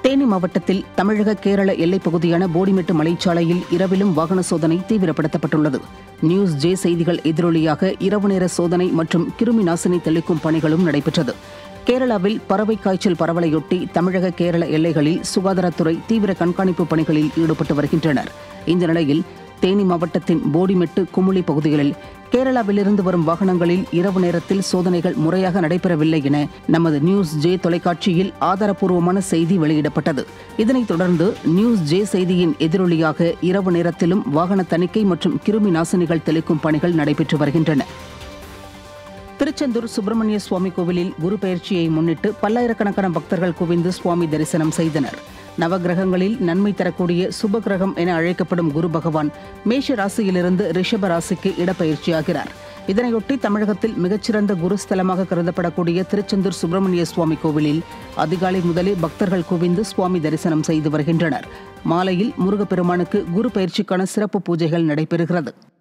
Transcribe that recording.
தேனி மாவட்டத்தில் தமிழக கேரள எல்லைப் பகுதியான போடிமெட்டு மலைச்சாலையில் இரவிலும் வாகன சோதனை தீவிரப்படுத்தப்பட்டுள்ளது நியூஸ் ஜே செய்திகள் எதிரொலியாக இரவு நேர சோதனை மற்றும் கிருமி நாசினி தெளிக்கும் பணிகளும் நடைபெற்றது கேரளாவில் பறவை காய்ச்சல் பரவலையொட்டி தமிழக கேரள எல்லைகளில் சுகாதாரத்துறை தீவிர கண்காணிப்பு பணிகளில் ஈடுபட்டு வருகின்றனர் இந்த நிலையில் தேனி மாவட்டத்தின் போடிமெட்டு குமுளி பகுதிகளில் கேரளாவிலிருந்து வரும் வாகனங்களில் இரவு நேரத்தில் சோதனைகள் முறையாக நடைபெறவில்லை என நமது நியூஸ் ஜே தொலைக்காட்சியில் ஆதாரப்பூர்வமான செய்தி வெளியிடப்பட்டது இதனைத் தொடர்ந்து நியூஸ் ஜே செய்தியின் எதிரொலியாக இரவு நேரத்திலும் வாகன தணிக்கை மற்றும் கிருமி நாசினிகள் தெளிக்கும் பணிகள் நடைபெற்று வருகின்றன திருச்செந்தூர் சுப்பிரமணிய சுவாமி கோவிலில் குரு பெயர்ச்சியை முன்னிட்டு பல்லாயிரக்கணக்கான பக்தர்கள் குவிந்து சுவாமி தரிசனம் செய்தனர் நவகிரகங்களில் நன்மை தரக்கூடிய சுபகிரகம் என அழைக்கப்படும் குரு பகவான் மேஷ ராசியிலிருந்து ரிஷப ராசிக்கு இடப்பெயர்ச்சியாகிறார் இதனையொட்டி தமிழகத்தில் மிகச்சிறந்த குருஸ்தலமாக கருதப்படக்கூடிய திருச்செந்தூர் சுப்பிரமணிய சுவாமி கோவிலில் அதிகாலை முதலே பக்தர்கள் குவிந்து சுவாமி தரிசனம் செய்து வருகின்றனர் மாலையில் முருகப்பெருமானுக்கு குரு பயிற்சிக்கான சிறப்பு பூஜைகள் நடைபெறுகிறது